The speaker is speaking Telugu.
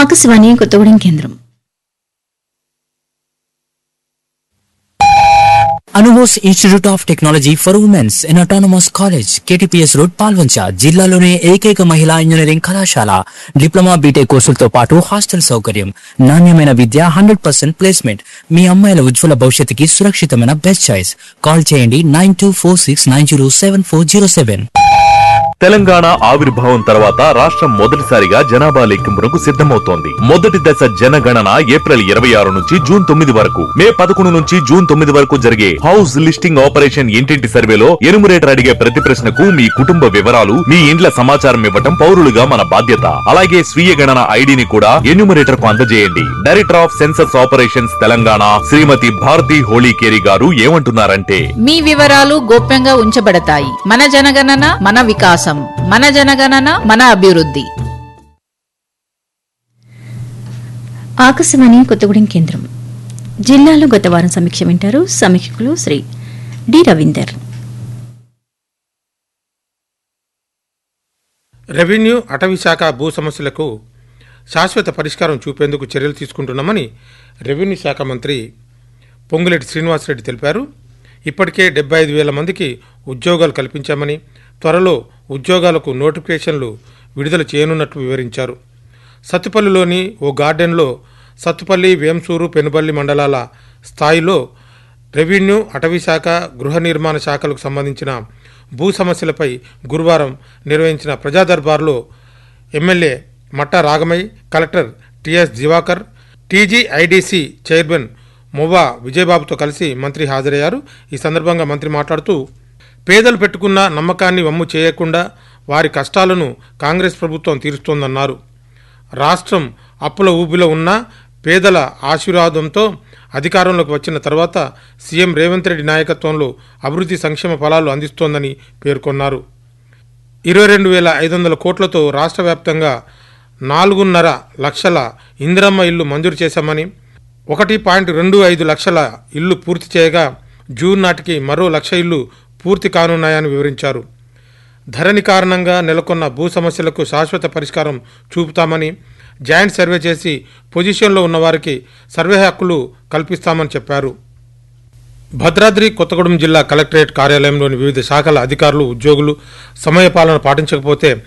ఆకాశవాణి కొత్తగూడెం కేంద్రం అనుమోస్ institute of technology for women's in autonomous college K T P S road Palvancha జిల్లాలోనే ఏకైక మహిళా ఇంజనీరింగ్ కళాశాల డిప్లొమా బీటెక్ కోర్సులతో పాటు హాస్టల్ సౌకర్యం నాణ్యమైన విద్య హండ్రెడ్ పర్సెంట్ ప్లేస్మెంట్ మీ అమ్మాయిల ఉజ్వల భవిష్యత్తుకి సురక్షితమైన బెస్ట్ చాయిస్ కాల్ చేయండి nine two four six nine zero seven four zero seven Telangana ఆవిర్భావం తర్వాత రాష్ట్రం మొదటిసారిగా జనాభా లెక్కింపునకు సిద్ధమవుతోంది మొదటి దశ జనగణన ఏప్రిల్ ఇరవై ఆరు నుంచి జూన్ తొమ్మిది వరకు మే పదకొండు నుంచి జూన్ తొమ్మిది వరకు జరిగే హౌస్ లిస్టింగ్ ఆపరేషన్ ఇంటింటి సర్వేలో ఎనుమరేటర్ అడిగే ప్రతి ప్రశ్నకు మీ కుటుంబ వివరాలు మీ ఇండ్ల సమాచారం ఇవ్వటం పౌరులుగా మన బాధ్యత అలాగే స్వీయ గణన ఐడిని కూడా ఎన్యూమరేటర్ కు అందజేయండి director of census operations Telangana Shrimati Bharati Holikeri garu ఏమంటున్నారంటే మీ వివరాలు గోప్యంగా ఉంచబడతాయి మన జనగణన మన వికాసం మన జనగణన మన అభివృద్ధి ఆకాశవాణి కొత్తగూడెం కేంద్రం జిల్లాలో గత వారం సమీక్ష వింటారు సమీక్షకులు శ్రీ డి రవీందర్ రెవెన్యూ అటవీ శాఖ భూ సమస్యలకు శాశ్వత పరిష్కారం చూపేందుకు చర్యలు తీసుకుంటున్నామని రెవెన్యూ శాఖ మంత్రి పొంగులేటి శ్రీనివాసరెడ్డి తెలిపారు ఇప్పటికే డెబ్బై ఐదు వేల మందికి ఉద్యోగాలు కల్పించామని త్వరలో ఉద్యోగాలకు నోటిఫికేషన్లు విడుదల చేయనున్నట్లు వివరించారు సత్తుపల్లిలోని ఓ గార్డెన్లో సత్తుపల్లి వేంసూరు పెనుబల్లి మండలాల స్థాయిలో రెవెన్యూ అటవీ శాఖ గృహ నిర్మాణ శాఖలకు సంబంధించిన భూ సమస్యలపై గురువారం నిర్వహించిన ప్రజా దర్బార్లో MLA Matta Ragamayya collector TS Divakar TGIDC chairman Movva విజయబాబుతో కలిసి మంత్రి హాజరయ్యారు ఈ సందర్భంగా మంత్రి మాట్లాడుతూ పేదలు పెట్టుకున్న నమ్మకాన్ని వమ్ము చేయకుండా వారి కష్టాలను కాంగ్రెస్ ప్రభుత్వం తీరుస్తోందన్నారు రాష్ట్రం అప్పుల ఊబిలో ఉన్న పేదల ఆశీర్వాదంతో అధికారంలోకి వచ్చిన తర్వాత సీఎం రేవంత్ రెడ్డి నాయకత్వంలో అభివృద్ధి సంక్షేమ ఫలాలు అందిస్తోందని పేర్కొన్నారు ఇరవై రెండు వేల ఐదు వందల కోట్లతో రాష్ట్ర వ్యాప్తంగా నాలుగున్నర లక్షల ఇందిరమ్మ ఇల్లు మంజూరు చేశామని ఒకటి పాయింట్ రెండు ఐదు లక్షల ఇల్లు పూర్తి చేయగా జూన్ నాటికి మరో లక్ష ఇల్లు పూర్తి కానున్నాయని వివరించారు ధరణి కారణంగా నెలకొన్న భూ సమస్యలకు శాశ్వత పరిష్కారం చూపుతామని జాయింట్ సర్వే చేసి పొజిషన్లో ఉన్నవారికి సర్వే హక్కులు కల్పిస్తామని చెప్పారు భద్రాద్రి కొత్తగూడెం జిల్లా కలెక్టరేట్ కార్యాలయంలోని వివిధ శాఖల అధికారులు ఉద్యోగులు సమయపాలన పాటించకపోతే